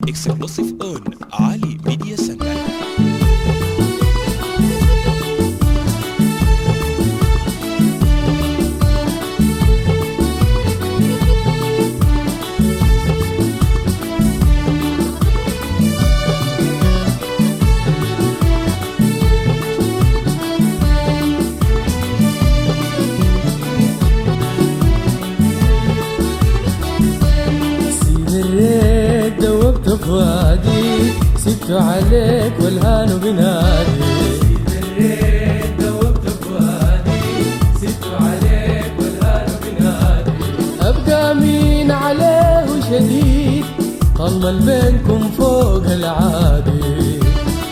exclusive on Ali Media Center. سيد الريت دوبت فؤادي سبت عليك والهان بنادي سيد الريت دوبت فؤادي سبت عليك والهان بنادي ابقى مين عليه شديد طال بينكم فوق العادي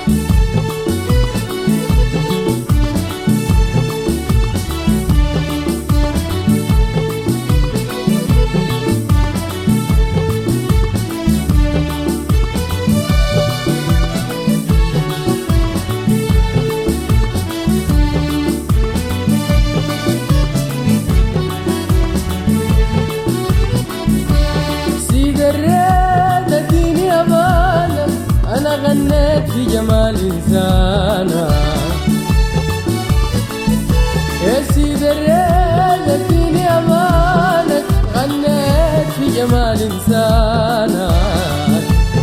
سيد الريد اديني امانك انا غنيت في جمال انسانك يا سيد الريد اديني امانك غنيت في جمال انسانك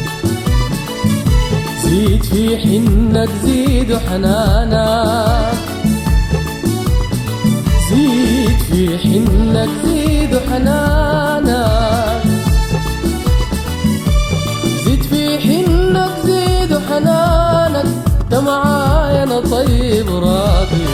زيد في حنك زيد حنانك زيد في حنك زيد حنانك زيد في حنك زيد حنانك ده معايا انا طيب راضي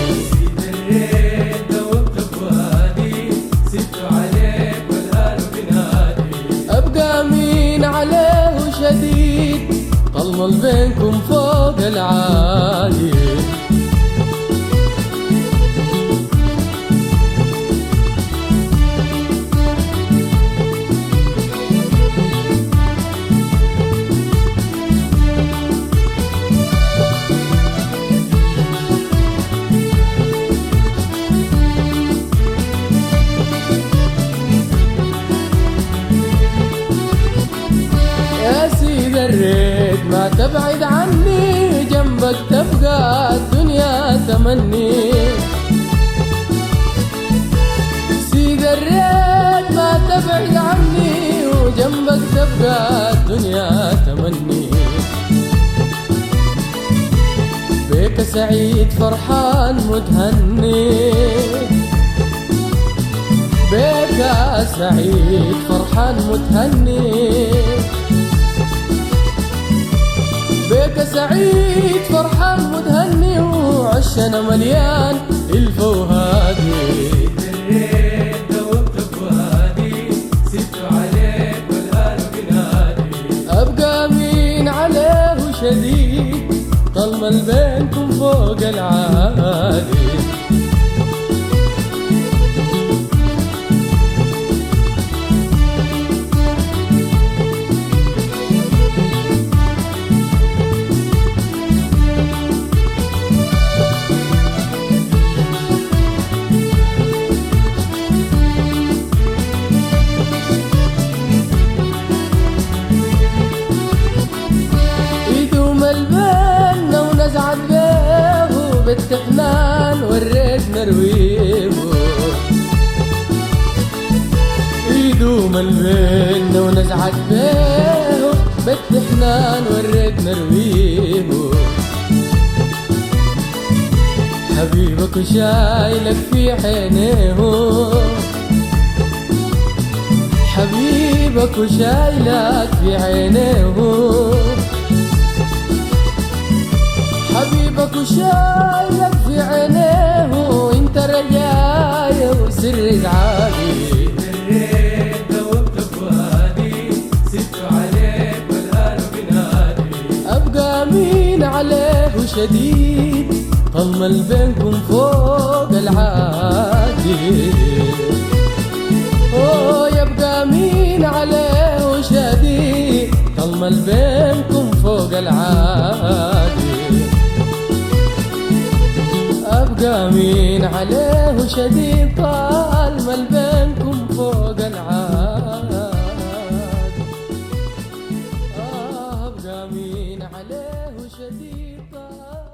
ابقى مين عليه شديد طلمل بينكم فوق العالي يا سيد الريت ما تبعد عني جنبك تبقى الدنيا تمني سيد الريت ما تبعد عني وجنبك تبقى الدنيا تمني بيك سعيد فرحان متهني بيك سعيد فرحان متهني بيك سعيد فرحان متهني وعشنا مليان الفوهادي ابقى مين عليه شديد طلمل بينكم فوق العادي يدوم البنا ونزعت بيه بالتحنان وريتنا رويه يدوم البنا ونزعت بيه بالتحنان وريتنا رويه حبيبك شايلك في عينيه حبيبك وشايلك في عينيه حبيبك وشايلك في عينيه وانت رجايا وسر ازعاجي ابقى مين عليه شديد طمل بينكم فوق العادي اوه يبقى مين عليه شديد طلمل بينكم فوق العادي ابقى مين عليه شديد طالمل بينكم فوق العادي آه عليه شديد طال